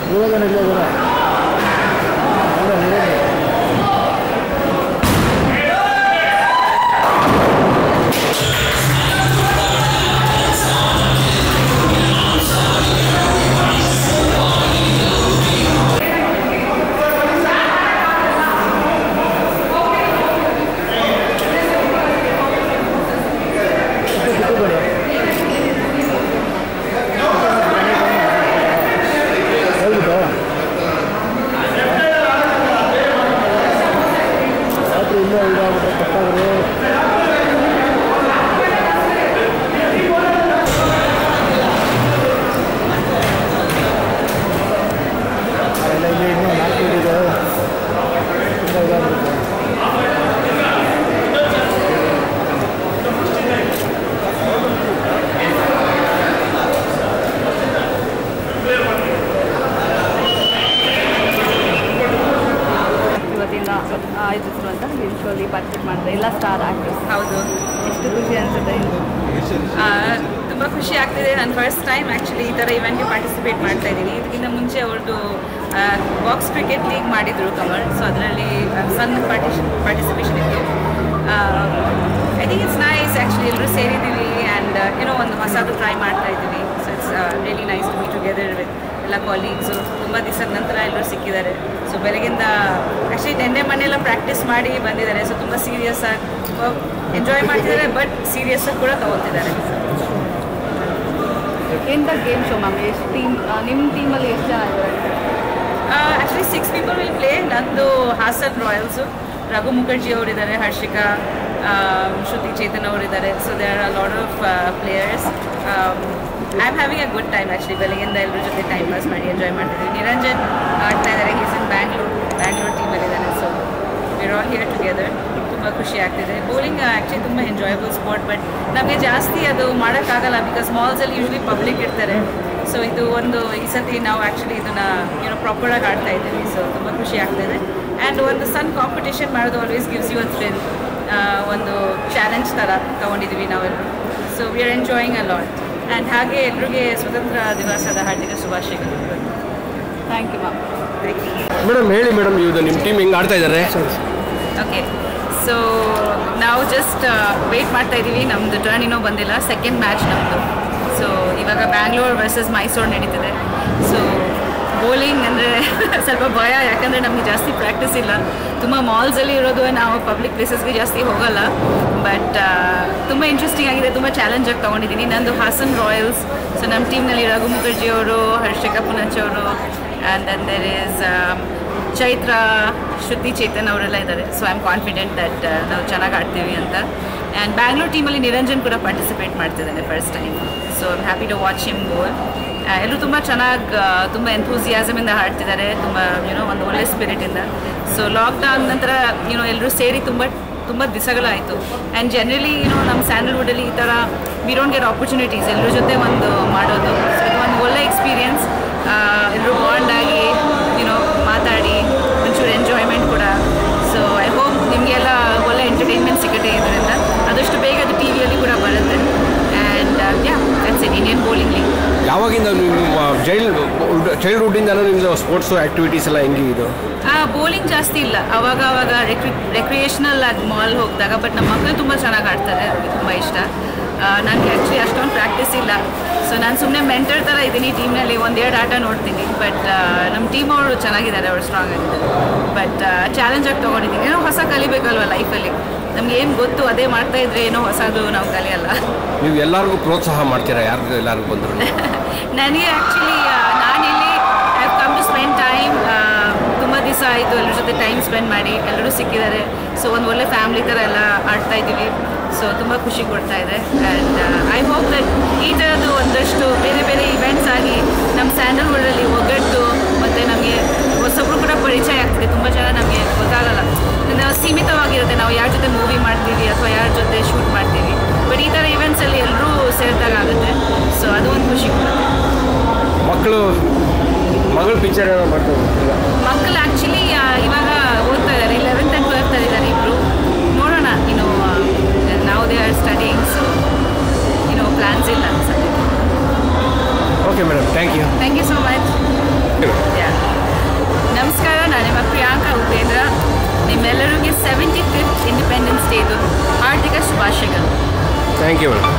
ನಿವೇದನ ಇಲ್ಲೇ ಇದ್ದಾರೆ ಅಲ್ಲ ನಿವೇದನ ಹೇಳ್ಬಿಟ್ಟು ರಾತ್ರಿ ಇಲ್ಲೇ ಇದಾಗ್ಬಿಟ್ರೆ ಕಟ್ಟಾಗ್ರೆ ಎಲ್ಲ ಇಲ್ಲಿ ಇನ್ನೂ ನಾಲ್ಕು ಇದೆ ತುಂಬ ಇದಾಗ್ಬಿಡುತ್ತೆ ಇವತ್ತಿನ ಆಯೋಜಿಸಿರುವಂಥ ಫಿಲ್ಮ್ ಶೋಲಿ ಪಾರ್ಟಿಸಿಪೇಟ್ ಮಾಡಿದ್ರೆ ಎಲ್ಲ ಸ್ಟಾರ್ ಆಕ್ಟರ್ಸ್ ಹೌದು ಎಷ್ಟು ಖುಷಿ ಅನಿಸುತ್ತೆ ತುಂಬ ಖುಷಿ ಆಗ್ತಿದೆ ನಾನು ಫಸ್ಟ್ ಟೈಮ್ ಆ್ಯಕ್ಚುಲಿ ಈ ಥರ ಇವೆಂಟ್ಗೆ ಪಾರ್ಟಿಸಿಪೇಟ್ ಮಾಡ್ತಾ ಇದ್ದೀನಿ ಇದಕ್ಕಿಂತ ಮುಂಚೆ ಅವ್ರದ್ದು ಬಾಕ್ಸ್ ಕ್ರಿಕೆಟ್ ಲೀಗ್ ಮಾಡಿದರು ಕಮಲ್ ಸೊ ಅದರಲ್ಲಿ ಸಣ್ಣ ಪಾರ್ಟಿಷ್ ಪಾರ್ಟಿಸಿಪೇಷನ್ ಇತ್ತು I think it's nice actually ಎಲ್ಲರೂ ಸೇರಿದ್ದೀವಿ ಆ್ಯಂಡ್ ಏನೋ ಒಂದು ಹೊಸದು ಟ್ರೈ ಮಾಡ್ತಾ ಇದ್ದೀವಿ so it's really nice to be together with ಎಲ್ಲ ಕಾಲೀಗ್ಸು ತುಂಬ ದಿವಸದ ನಂತರ ಎಲ್ಲರೂ ಸಿಕ್ಕಿದ್ದಾರೆ ಸೊ ಬೆಳಗಿಂದ ಆ್ಯಕ್ಚುಲಿ ನೆನ್ನೆ ಮನೆಯೆಲ್ಲ ಪ್ರಾಕ್ಟೀಸ್ ಮಾಡಿ ಬಂದಿದ್ದಾರೆ ಸೊ ತುಂಬ ಸೀರಿಯಸ್ ಆಗಿ ಎಂಜಾಯ್ ಮಾಡ್ತಿದ್ದಾರೆ ಬಟ್ ಸೀರಿಯಸ್ ಆಗಿ ಕೂಡ ತಗೊತಿದ್ದಾರೆ ಎಂಥ ಗೇಮ್ ಶೋ ಮ್ಯಾಮ್ ಎಷ್ಟು ಟೀಮ್ ನಿಮ್ಮ ಟೀಮಲ್ಲಿ ಎಷ್ಟು ಜನ ಇದ್ದಾರೆ actually six people will play ನಂದು ಹಾಸನ್ ರಾಯಲ್ಸು ರಘು ಮುಖರ್ಜಿ ಅವರಿದ್ದಾರೆ ಹರ್ಷಿಕಾ ಶ್ರುತಿ ಚೇತನ್ ಅವರಿದ್ದಾರೆ so they are a lot of players I am having a good time actually ಬೆಳಗ್ಗೆಯಿಂದ ಎಲ್ಲರ ಜೊತೆ ಟೈಮ್ ಪಾಸ್ ಮಾಡಿ ಎಂಜಾಯ್ ಮಾಡ್ತಿದ್ದೀವಿ ನಿರಂಜನ್ ಆಡ್ತಾ ಇದ್ದಾರೆ ಈಸ್ ಇನ್ ಬ್ಯಾಂಗ್ಳೂರ್ ಬ್ಯಾಂಗ್ಳೂರ್ ಟೀಮಲ್ಲಿದ್ದಾರೆ so we're all here together ತುಂಬ ಖುಷಿ ಆಗ್ತಿದೆ ಬೌಲಿಂಗ್ ಆ್ಯಕ್ಚುಲಿ ತುಂಬ ಎಂಜಾಯಬಲ್ ಸ್ಪಾಟ್ ಬಟ್ ನಮಗೆ ಜಾಸ್ತಿ ಅದು ಮಾಡೋಕ್ಕಾಗಲ್ಲ ಬಿಕಾಸ್ ಮಾಲ್ಸಲ್ಲಿ ಯೂಶ್ವಲಿ ಪಬ್ಲಿಕ್ ಇರ್ತಾರೆ ಸೊ ಇದು ಒಂದು ಈ ಸತಿ ನಾವು ಆ್ಯಕ್ಚುಲಿ ಇದನ್ನು ಏನೋ ಪ್ರಾಪರಾಗಿ ಆಡ್ತಾ ಇದ್ದೀವಿ ಸೊ ತುಂಬ ಖುಷಿ ಆಗ್ತಿದೆ ಆ್ಯಂಡ್ ಒಂದು ಸಣ್ಣ ಕಾಂಪಿಟೇಷನ್ ಮಾಡೋದು always gives you a thrill ಒಂದು ಚಾಲೆಂಜ್ ಥರ ತೊಗೊಂಡಿದ್ದೀವಿ ನಾವೆಲ್ಲರೂ so we are enjoying a lot and ಹಾಗೆ ಎಲ್ರಿಗೆ ಸ್ವತಂತ್ರ ದಿವಸದ ಹಾರ್ದಿಕ ಶುಭಾಶಯಗಳು thank you ma'am thank you madam ಹೇಳಿ ಮೇಡಮ್ ಇದು ನಿಮ್ಮ ಟೀಮ್ ಹೆಂಗೆ ಆಡ್ತಾ ಇದ್ದಾರೆ ಓಕೆ ಸೊ ನಾವು ಜಸ್ಟ್ ವೆಯ್ಟ್ ಮಾಡ್ತಾ ಇದ್ದೀವಿ ನಮ್ಮದು ಟರ್ನ್ ಇನ್ನೂ ಬಂದಿಲ್ಲ ಸೆಕೆಂಡ್ ಮ್ಯಾಚ್ ನಮ್ಮದು ಸೊ ಇವಾಗ ಬ್ಯಾಂಗ್ಳೂರ್ ವರ್ಸಸ್ ಮೈಸೂರು ನಡೀತಿದೆ ಸೊ ಬೌಲಿಂಗ್ ಅಂದರೆ ಸ್ವಲ್ಪ ಭಯ ಯಾಕಂದರೆ ನಮಗೆ ಜಾಸ್ತಿ ಪ್ರಾಕ್ಟೀಸ್ ಇಲ್ಲ ತುಂಬ ಮಾಲ್ಸಲ್ಲಿ ಇರೋದು ನಾವು ಪಬ್ಲಿಕ್ ಪ್ಲೇಸಸ್ಗೆ ಜಾಸ್ತಿ ಹೋಗಲ್ಲ ಬಟ್ ತುಂಬ ಇಂಟ್ರೆಸ್ಟಿಂಗ್ ಆಗಿದೆ ತುಂಬ ಚಾಲೆಂಜ್ ಆಗಿ ತೊಗೊಂಡಿದ್ದೀನಿ ನಂದು ಹಾಸನ್ ರಾಯಲ್ಸ್ ಸೊ ನಮ್ಮ ಟೀಮ್ನಲ್ಲಿ ರಘು ಮುಖರ್ಜಿ ಅವರು ಹರ್ಷಿಕಾ ಪುನಚ್ ಅವರು and then there is Chaitra Shruti Chetan ಅವರೆಲ್ಲ ಇದ್ದಾರೆ so I am confident that ನಾವು ಚೆನ್ನಾಗಿ ಆಡ್ತೀವಿ ಅಂತ ಆ್ಯಂಡ್ ಬ್ಯಾಂಗ್ಳೂರ್ ಟೀಮಲ್ಲಿ ನಿರಂಜನ್ ಕೂಡ ಪಾರ್ಟಿಸಿಪೇಟ್ ಮಾಡ್ತಿದ್ದಾನೆ first time so I'm happy to watch him goal ಎಲ್ಲರೂ ತುಂಬ ಚೆನ್ನಾಗಿ ತುಂಬ ಎಂಥೂಸಿಯಾಸಮಿಂದ ಹಾಡ್ತಿದ್ದಾರೆ ತುಂಬ ಯುನೋ ಒಂದು ಒಳ್ಳೆ ಸ್ಪಿರಿಟಿಂದ ಸೊ ಲಾಕ್ಡೌನ್ ನಂತರ ಯುನೋ ಎಲ್ಲರೂ ಸೇರಿ ತುಂಬ ತುಂಬ ದಿವಸಗಳಾಯಿತು ಆ್ಯಂಡ್ ಜನರಲಿ ಯುನೋ ನಮ್ಮ ಸ್ಯಾಂಡಲ್ವುಡಲ್ಲಿ ಈ ಥರ ವಿ ಡೋಂಟ್ ಗೆಟ್ ಆಪರ್ಚುನಿಟೀಸ್ ಎಲ್ಲರ ಜೊತೆ ಒಂದು ಮಾಡೋದು ಸೊ ಇದು ಒಂದು ಒಳ್ಳೆ ಎಕ್ಸ್ಪೀರಿಯನ್ಸ್ ಎಲ್ಲರೂ ಬಾಂಡ್ ಆಗಿ ಯುನೋ ಮಾತಾಡಿ ಒಂಚೂರು ಎಂಜಾಯ್ಮೆಂಟ್ ಕೂಡ ಸೊ ಐ ಹೋಪ್ ನಿಮಗೆಲ್ಲ ಒಳ್ಳೆ ಎಂಟರ್ಟೈನ್ಮೆಂಟ್ ಸಿಗುತ್ತೆ ಇದರಿಂದ ಆದಷ್ಟು ಬೇಗ ಅದು ಟಿ ವಿಯಲ್ಲಿ ಕೂಡ ಬರುತ್ತೆ and yeah that's it Indian bowling league ಯಾವಾಗಿಂದ ನಿಮ್ಮ ಜೈಲ್ ಚೈಲ್ಡ್ಹುಡ್ಡಿಂದನೂ ನಿಮ್ಮದು ಸ್ಪೋರ್ಟ್ಸು ಆ್ಯಕ್ಟಿವಿಟೀಸ್ ಎಲ್ಲ ಹೆಂಗೆ ಇದು ಬೌಲಿಂಗ್ ಜಾಸ್ತಿ ಇಲ್ಲ ಅವಾಗ ಅವಾಗ ರೆಕ್ರಿ ರೆಕ್ರಿಯೇಷನಲ್ ಆಗಿ ಮಾಲ್ ಹೋಗಿದಾಗ ಬಟ್ ನಮ್ಮ ಮಕ್ಕಳು ತುಂಬ ಚೆನ್ನಾಗಿ ಆಡ್ತಾರೆ ಅವ್ರಿಗೆ ತುಂಬ ಇಷ್ಟ ನನಗೆ ಆ್ಯಕ್ಚುಲಿ ಅಷ್ಟೊಂದು ಪ್ರಾಕ್ಟೀಸ್ ಇಲ್ಲ ಸೊ ನಾನು ಸುಮ್ಮನೆ ಮೆಂಟರ್ ಥರ ಇದ್ದೀನಿ ಟೀಮ್ನಲ್ಲಿ ಒಂದೆರಡು ಆಟ ನೋಡ್ತೀನಿ ಬಟ್ ನಮ್ಮ ಟೀಮ್ ಅವರು ಚೆನ್ನಾಗಿದ್ದಾರೆ ಅವ್ರು ಸ್ಟ್ರಾಂಗ್ ಆಗಿದ್ದಾರೆ ಬಟ್ ಚಾಲೆಂಜ್ ಆಗಿ ತೊಗೊಂಡಿದ್ದೀನಿ ಏನೋ ಹೊಸ ಕಲಿಬೇಕಲ್ವ ಲೈಫಲ್ಲಿ ನಮ್ಗೆ ಏನು ಗೊತ್ತು ಅದೇ ಮಾಡ್ತಾ ಇದ್ರೆ ಏನೋ ಹೊಸದು ನಾವು ಕಲಿಯಲ್ಲ ನೀವು ಎಲ್ಲರಿಗೂ ಪ್ರೋತ್ಸಾಹ ಮಾಡ್ತೀರಾ ಯಾರು ಎಲ್ಲರಿಗೂ ಬಂದರು ನನಗೆ ಆ್ಯಕ್ಚುಲಿ ನಾನಿಲ್ಲಿ I come to spend time ತುಂಬ ದಿವಸ ಆಯಿತು ಎಲ್ಲರ ಜೊತೆ ಟೈಮ್ ಸ್ಪೆಂಡ್ ಮಾಡಿ ಎಲ್ಲರೂ ಸಿಕ್ಕಿದ್ದಾರೆ ಸೊ ಒಂದು ಒಳ್ಳೆ ಫ್ಯಾಮ್ಲಿ ಥರ ಎಲ್ಲ ಆಡ್ತಾ ಇದ್ದೀವಿ ಸೊ ತುಂಬ ಖುಷಿ ಕೊಡ್ತಾ ಇದೆ ಆ್ಯಂಡ್ ಐ ಹೋಪ್ ದಟ್ ಈ ಥರದ್ದು ಒಂದಷ್ಟು ಬೇರೆ ಬೇರೆ ಇವೆಂಟ್ಸ್ ಆಗಿ ನಮ್ಮ ಸ್ಯಾಂಡಲ್ವುಡಲ್ಲಿ ಒಗ್ಗಟ್ಟು ಮತ್ತು ನಮಗೆ ಹೊಸಬ್ರು ಕೂಡ ಪರಿಚಯ ಆಗ್ತಿದೆ ತುಂಬ ಜನ ನಮಗೆ ಗೊತ್ತಾಗಲ್ಲ ನಾವು ಸೀಮಿತವಾಗಿರುತ್ತೆ ನಾವು ಯಾರ ಜೊತೆ ಮೂವಿ ಮಾಡ್ತೀವಿ ಅಥವಾ ಯಾರ ಜೊತೆ ಶೂಟ್ ಮಾಡ್ತೀವಿ ಬಟ್ ಈ ಥರ ಇವೆಂಟ್ಸಲ್ಲಿ ಎಲ್ಲರೂ ಸೇರಿದಾಗ ಆಗುತ್ತೆ ಸೊ ಅದು ಒಂದು ಖುಷಿ ಕೊಡುತ್ತೆ ಮಕ್ಕಳು ಮಗಳು ಪಿಕ್ಚರ್ ಏನೋ ಮಾಡ್ತಾರೆ ಈಗ ಮಕ್ಕಳು ಆ್ಯಕ್ಚುಲಿ ಇವಾಗ ಓದ್ತಾ ಇದ್ದಾರೆ ಇಲೆವೆಂತ್ ಆ್ಯಂಡ್ ಟ್ವೆಲ್ತ್ ಇದ್ದಾರೆ ಇಬ್ಬರು ನೋಡೋಣ ಇನ್ನು ನಾವು ದೇ ಆರ್ ಸ್ಟಡಿಂಗ್ ಸೊ ಇನ್ನು ಪ್ಲ್ಯಾನ್ಸ್ ಇಲ್ಲ ಸದ್ಯಕ್ಕೆ okay madam thank you thank you so much yeah thank you madam